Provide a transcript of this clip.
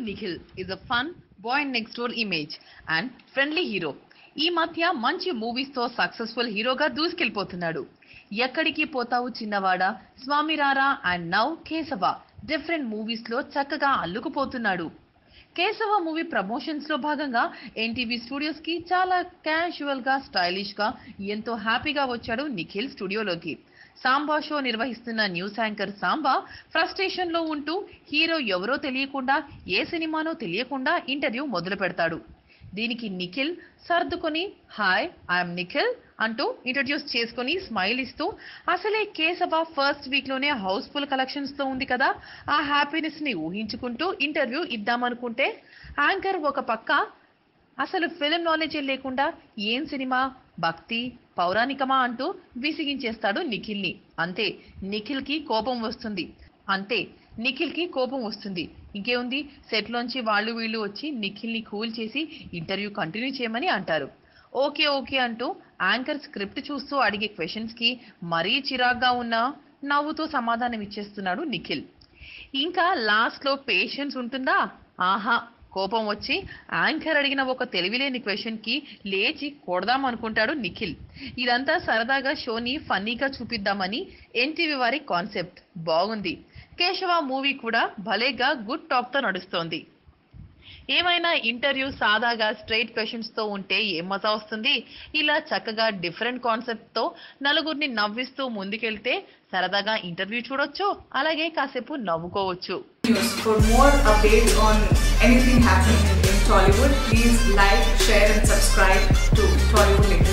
Nikhil is a fun, boy next door image and friendly hero. ఈ మధ్య మంచి movies తో సక్సెస్ఫుల్ హీరోగా దూసుకెళ్లిపోతున్నాడు Ekkadiki Pothavu Chinnavada Swamy Ra Ra and now Keshava different movies లో చక్కగా అల్లుకుపోతున్నాడు కేశవ మూవీ ప్రమోషన్స్ లో భాగంగా ఎన్టీవీ స్టూడియోస్ కి చాలా క్యాజువల్ గా స్టైలిష్ గా ఎంతో హ్యాపీగా వచ్చాడు నిఖిల్ స్టూడియోలోకి సాంబా షో నిర్వహిస్తున్న న్యూస్ యాంకర్ సాంబా ఫ్రస్ట్రేషన్ లో ఉంటూ హీరో ఎవరో తెలియకుండా ఏ సినిమానో తెలియకుండా ఇంటర్వ్యూ మొదలు పెడతాడు దీనికి నిఖిల్ సర్దుకొని హాయ్ ఐఎమ్ నిఖిల్ అంటూ ఇంట్రడ్యూస్ చేసుకొని స్మైల్ ఇస్తూ అసలే కేశవ ఫస్ట్ వీక్ లోనే హౌస్ఫుల్ కలెక్షన్స్ తో ఉంది కదా ఆ హ్యాపీనెస్ ని ఊహించుకుంటూ ఇంటర్వ్యూ ఇద్దామనుకుంటే యాంకర్ ఒక పక్క అసలు ఫిలిం నాలెడ్జే లేకుండా ఏం సినిమా భక్తి పౌరాణికమా అంటూ విసిగించేస్తాడు నిఖిల్ని అంతే నిఖిల్కి కోపం వస్తుంది అంతే నిఖిల్కి కోపం వస్తుంది ఇంకేముంది సెట్లోంచి వాళ్ళు వీళ్ళు వచ్చి నిఖిల్ని కూల్ చేసి ఇంటర్వ్యూ కంటిన్యూ చేయమని అంటారు ఓకే ఓకే అంటూ యాంకర్ స్క్రిప్ట్ చూస్తూ అడిగే క్వశ్చన్స్కి మరీ చిరాగ్గా ఉన్నా నవ్వుతూ సమాధానం ఇచ్చేస్తున్నాడు నిఖిల్ ఇంకా లాస్ట్లో పేషెన్స్ ఉంటుందా ఆహా కోపం వచ్చి యాంకర్ అడిగిన ఒక తెలివిలేని క్వశ్చన్ కి లేచి కొడదాం అనుకుంటాడు నిఖిల్ ఇదంతా సరదాగా షోని ఫన్నీగా చూపిద్దామని ఎన్టీవీ వారి కాన్సెప్ట్ బాగుంది కేశవ మూవీ కూడా భలేగా గుడ్ టాక్ తో నడుస్తోంది ఏమైనా ఇంటర్వ్యూ సాదాగా స్ట్రైట్ క్వశ్చన్స్ తో ఉంటే ఏం మజా వస్తుంది ఇలా చక్కగా డిఫరెంట్ కాన్సెప్ట్ తో నలుగురిని నవ్విస్తూ ముందుకెళ్తే సరదాగా ఇంటర్వ్యూ చూడొచ్చు అలాగే కాసేపు నవ్వుకోవచ్చు news. For more updates on anything happening in Tollywood, please like, share, and subscribe to Tollywood Latest.